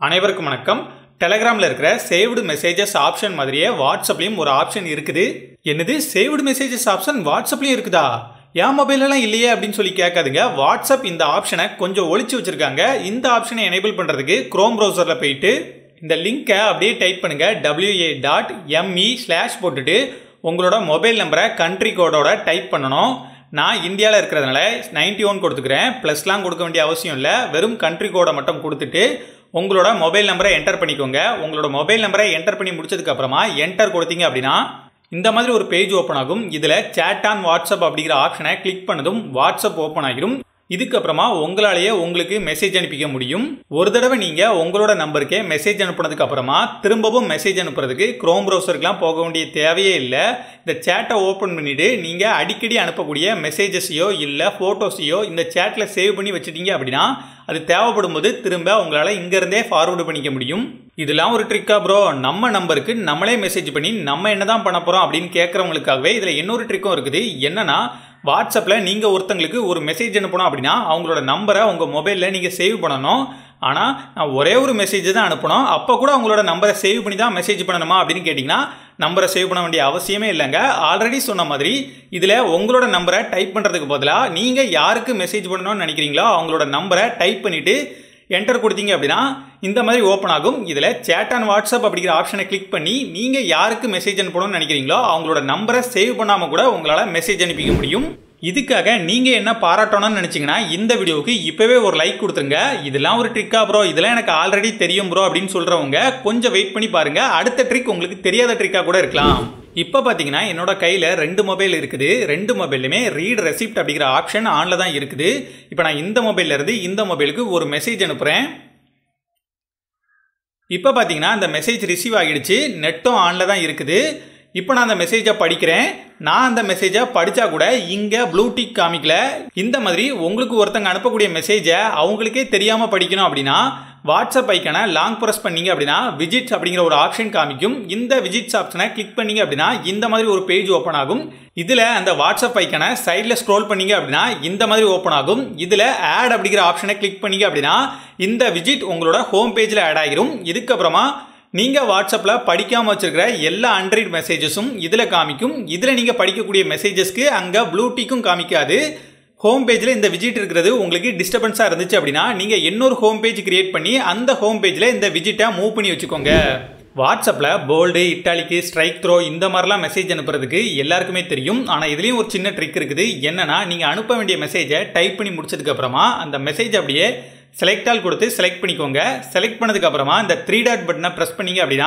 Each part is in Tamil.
அனைவருக்கும் வணக்கம் டெலகிராமில் இருக்கிற சேவ்டு மெசேஜஸ் ஆப்ஷன் மாதிரியே வாட்ஸ்அப்லேயும் ஒரு ஆப்ஷன் இருக்குது என்னது சேவ்டு மெசேஜஸ் ஆப்ஷன் வாட்ஸ்அப்லேயும் இருக்குதா என் மொபைலெல்லாம் இல்லையே அப்படின்னு சொல்லி கேட்காதுங்க வாட்ஸ்அப் இந்த ஆப்ஷனை கொஞ்சம் ஒழிச்சு வச்சிருக்காங்க இந்த ஆப்ஷனை எனேபிள் பண்ணுறதுக்கு குரோம் ப்ரௌசரில் போயிட்டு இந்த லிங்க்கை அப்படியே டைப் பண்ணுங்க டபிள்யூஏ டாட் எம்இ ஸ்லாஷ் போட்டுட்டு உங்களோட மொபைல் நம்பரை கண்ட்ரி கோடோட டைப் பண்ணணும் நான் இந்தியாவில் இருக்கிறதுனால நைன்டி ஒன் கொடுத்துக்கிறேன் ப்ளஸ்லாம் கொடுக்க வேண்டிய அவசியம் இல்லை வெறும் கண்ட்ரி கோடை மட்டும் கொடுத்துட்டு உங்களோட மொபைல் நம்பரை என்டர் பண்ணிக்கோங்க உங்களோட மொபைல் நம்பரை என்டர் பண்ணி முடிச்சதுக்கு அப்புறமா என்டர் கொடுத்தீங்க அப்படின்னா இந்த மாதிரி ஒரு பேஜ் ஓப்பன் ஆகும் இதில் சேட் ஆன் வாட்ஸ்அப் அப்படிங்கிற ஆப்ஷனை கிளிக் பண்ணதும் வாட்ஸ்அப் ஓப்பன் ஆகிரும் இதுக்கப்புறமா உங்களாலேயே உங்களுக்கு மெசேஜ் அனுப்பிக்க முடியும் ஒரு தடவை நீங்கள் உங்களோட நம்பருக்கே மெசேஜ் அனுப்புனதுக்கு அப்புறமா திரும்பவும் மெசேஜ் அனுப்புறதுக்கு குரோம் ப்ரௌசருக்குலாம் போக வேண்டிய தேவையே இல்லை இந்த சேட்டை ஓப்பன் பண்ணிவிட்டு நீங்கள் அடிக்கடி அனுப்பக்கூடிய மெசேஜஸையோ இல்லை ஃபோட்டோஸையோ இந்த சேட்டில் சேவ் பண்ணி வச்சுட்டீங்க அப்படின்னா அது தேவைப்படும் போது திரும்ப உங்களால் இங்கேருந்தே ஃபார்வர்டு பண்ணிக்க முடியும் இதெல்லாம் ஒரு ட்ரிக்கா ப்ரோ நம்ம நம்பருக்கு நம்மளே மெசேஜ் பண்ணி நம்ம என்ன தான் பண்ண போகிறோம் அப்படின்னு கேட்குறவங்களுக்காகவே இதில் இன்னொரு ட்ரிக்கும் இருக்குது என்னன்னா வாட்ஸ்அப்பில் நீங்கள் ஒருத்தங்களுக்கு ஒரு மெசேஜ் அனுப்பணும் அப்படின்னா அவங்களோட நம்பரை உங்கள் மொபைலில் நீங்கள் சேவ் பண்ணணும் ஆனால் நான் ஒரே ஒரு மெசேஜ் தான் அனுப்பணும் அப்போ கூட உங்களோட நம்பரை சேவ் பண்ணி தான் மெசேஜ் பண்ணணுமா அப்படின்னு கேட்டிங்கன்னா நம்பரை சேவ் பண்ண வேண்டிய அவசியமே இல்லைங்க ஆல்ரெடி சொன்ன மாதிரி இதில் உங்களோட நம்பரை டைப் பண்ணுறதுக்கு பதிலாக நீங்கள் யாருக்கு மெசேஜ் பண்ணணும்னு நினைக்கிறீங்களோ அவங்களோட நம்பரை டைப் பண்ணிவிட்டு என்டர் கொடுத்தீங்க அப்படின்னா இந்த மாதிரி ஓப்பன் ஆகும் இதில் சேட் ஆன் வாட்ஸ்அப் அப்படிங்கிற ஆப்ஷனை கிளிக் பண்ணி நீங்கள் யாருக்கு மெசேஜ் அனுப்பணும்னு நினைக்கிறீங்களோ அவங்களோட நம்பரை சேவ் பண்ணாமல் கூட உங்களால் மெசேஜ் அனுப்பிக்க முடியும் இதுக்காக நீங்கள் என்ன பாராட்டணும்னு நினச்சிங்கன்னா இந்த வீடியோவுக்கு இப்போவே ஒரு லைக் கொடுத்துருங்க இதெல்லாம் ஒரு ட்ரிக்கா ப்ரோ இதெல்லாம் எனக்கு ஆல்ரெடி தெரியும் ப்ரோ அப்படின்னு சொல்கிறவங்க கொஞ்சம் வெயிட் பண்ணி பாருங்கள் அடுத்த ட்ரிக் உங்களுக்கு தெரியாத ட்ரிக்காக கூட இருக்கலாம் இப்போ பார்த்தீங்கன்னா என்னோட கையில் ரெண்டு மொபைல் இருக்குது ரெண்டு மொபைலுமே ரீட் ரெசிப்ட் அப்படிங்கிற ஆப்ஷன் ஆனில் தான் இருக்குது இப்போ நான் இந்த மொபைல்ல இருந்து இந்த மொபைலுக்கு ஒரு மெசேஜ் அனுப்புகிறேன் இப்போ பார்த்தீங்கன்னா அந்த மெசேஜ் ரிசீவ் ஆகிடுச்சு நெட்டும் ஆனில் தான் இருக்குது இப்போ நான் அந்த மெசேஜை படிக்கிறேன் நான் அந்த மெசேஜை படித்தா கூட இங்கே ப்ளூடிக் காமிக்கல இந்த மாதிரி உங்களுக்கு ஒருத்தங்க அனுப்பக்கூடிய மெசேஜை அவங்களுக்கே தெரியாமல் படிக்கணும் அப்படின்னா வாட்ஸ்அப் ஐக்கான லாங் ப்ரெஸ் பண்ணீங்க அப்படின்னா விஜிட்ஸ் அப்படிங்கிற ஒரு ஆப்ஷன் காமிக்கும் இந்த விஜிட்ஸ் ஆப்ஷனை கிளிக் பண்ணீங்க அப்படின்னா இந்த மாதிரி ஒரு பேஜ் ஓப்பன் ஆகும் இதில் அந்த வாட்ஸ்அப் ஐக்கான சைடில் ஸ்க்ரோல் பண்ணீங்க அப்படின்னா இந்த மாதிரி ஓப்பன் ஆகும் இதில் ஆட் அப்படிங்கிற ஆப்ஷனை கிளிக் பண்ணீங்க அப்படின்னா இந்த விஜிட் உங்களோட ஹோம் பேஜில் ஆட் ஆகிரும் இதுக்கப்புறமா நீங்கள் வாட்ஸ்அப்பில் படிக்காமல் வச்சுருக்கிற எல்லா அண்ட்ராய்ட் மெசேஜஸும் இதில் காமிக்கும் இதில் நீங்கள் படிக்கக்கூடிய மெசேஜஸ்க்கு அங்கே ப்ளூடிக்கும் காமிக்காது ஹோம் பேஜில் இந்த விஜிட் இருக்கிறது உங்களுக்கு டிஸ்டர்பன்ஸாக இருந்துச்சு அப்படின்னா நீங்கள் இன்னொரு ஹோம் பேஜ் கிரியேட் பண்ணி அந்த ஹோம் பேஜில் இந்த விஜிட்டை மூவ் பண்ணி வச்சுக்கோங்க வாட்ஸ்அப்பில் போல்டு இட்டாலிக்கு ஸ்ட்ரைக் த்ரோ இந்த மாதிரிலாம் மெசேஜ் அனுப்புறதுக்கு எல்லாருக்குமே தெரியும் ஆனால் இதுலேயும் ஒரு சின்ன ட்ரிக் இருக்குது என்னன்னா நீங்கள் அனுப்ப வேண்டிய மெசேஜை டைப் பண்ணி முடிச்சதுக்கு அப்புறமா அந்த மெசேஜ் அப்படியே செலக்ட் ஆல் கொடுத்து செலக்ட் பண்ணிக்கோங்க செலக்ட் பண்ணதுக்கு அப்புறமா இந்த த்ரீ டாட் பட்டனை ப்ரெஸ் பண்ணீங்க அப்படின்னா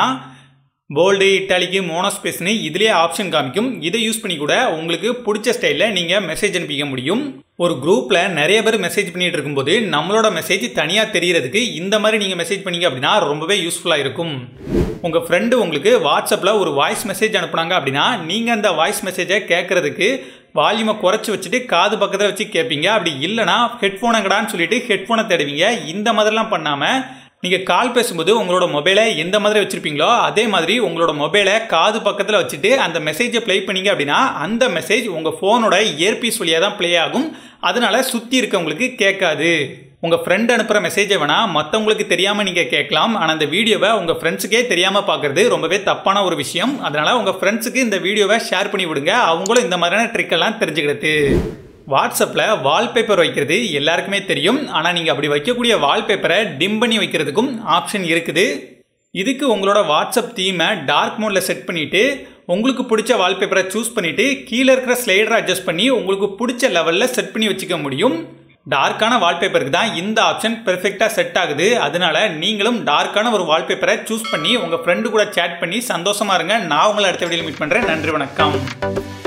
போல்டு இட்டாலிக்கு மோனோஸ்பேஸ்னு இதுலேயே ஆப்ஷன் காமிக்கும் இதை யூஸ் பண்ணி கூட உங்களுக்கு பிடிச்ச ஸ்டைலில் நீங்கள் மெசேஜ் அனுப்பிக்க முடியும் ஒரு குரூப்பில் நிறைய பேர் மெசேஜ் பண்ணிட்டு இருக்கும்போது நம்மளோட மெசேஜ் தனியாக தெரியறதுக்கு இந்த மாதிரி நீங்கள் மெசேஜ் பண்ணீங்க அப்படின்னா ரொம்பவே யூஸ்ஃபுல்லாக இருக்கும் உங்கள் ஃப்ரெண்டு உங்களுக்கு வாட்ஸ்அப்பில் ஒரு வாய்ஸ் மெசேஜ் அனுப்புனாங்க அப்படின்னா நீங்கள் அந்த வாய்ஸ் மெசேஜை கேட்குறதுக்கு வால்யூமை குறைச்சி வச்சுட்டு காது பக்கத்தில் வச்சு கேட்பீங்க அப்படி இல்லைனா ஹெட்ஃபோனங்கடான்னு சொல்லிட்டு ஹெட்ஃபோனை தேடுவீங்க இந்த மாதிரிலாம் பண்ணாமல் நீங்கள் கால் பேசும்போது உங்களோட மொபைலை எந்த மாதிரி வச்சுருப்பீங்களோ அதே மாதிரி உங்களோட மொபைலை காது பக்கத்தில் வச்சுட்டு அந்த மெசேஜை ப்ளே பண்ணீங்க அப்படின்னா அந்த மெசேஜ் உங்கள் ஃபோனோட இயர்பீஸ் வழியாக தான் ப்ளே ஆகும் அதனால சுற்றி இருக்கவங்களுக்கு கேட்காது உங்கள் ஃப்ரெண்ட் அனுப்புகிற மெசேஜை வேணால் மற்றவங்களுக்கு தெரியாமல் நீங்கள் கேட்கலாம் ஆனால் அந்த வீடியோவை உங்கள் ஃப்ரெண்ட்ஸுக்கே தெரியாமல் பார்க்குறது ரொம்பவே தப்பான ஒரு விஷயம் அதனால் உங்கள் ஃப்ரெண்ட்ஸுக்கு இந்த வீடியோவை ஷேர் பண்ணி விடுங்க அவங்களும் இந்த மாதிரியான ட்ரிக்கெல்லாம் தெரிஞ்சுக்கிறது வாட்ஸ்அப்பில் வால்பேப்பர் வைக்கிறது எல்லாருக்குமே தெரியும் ஆனால் நீங்கள் அப்படி வைக்கக்கூடிய வால்பேப்பரை டிம் பண்ணி வைக்கிறதுக்கும் ஆப்ஷன் இருக்குது இதுக்கு உங்களோட வாட்ஸ்அப் தீமை டார்க் மோடில் செட் பண்ணிவிட்டு உங்களுக்கு பிடிச்ச வால்பேப்பரை சூஸ் பண்ணிவிட்டு கீழே இருக்கிற ஸ்லைடரை அட்ஜஸ்ட் பண்ணி உங்களுக்கு பிடிச்ச லெவலில் செட் பண்ணி வச்சுக்க முடியும் டார்க்கான வால்பேப்பருக்கு தான் இந்த ஆப்ஷன் பெர்ஃபெக்டாக செட் ஆகுது அதனால நீங்களும் டார்க்கான ஒரு வால்பேப்பரை சூஸ் பண்ணி உங்கள் ஃப்ரெண்டு கூட சேட் பண்ணி சந்தோஷமா இருங்க நான் உங்களை அடுத்த வீடியோவில் மீட் பண்ணுறேன் நன்றி வணக்கம்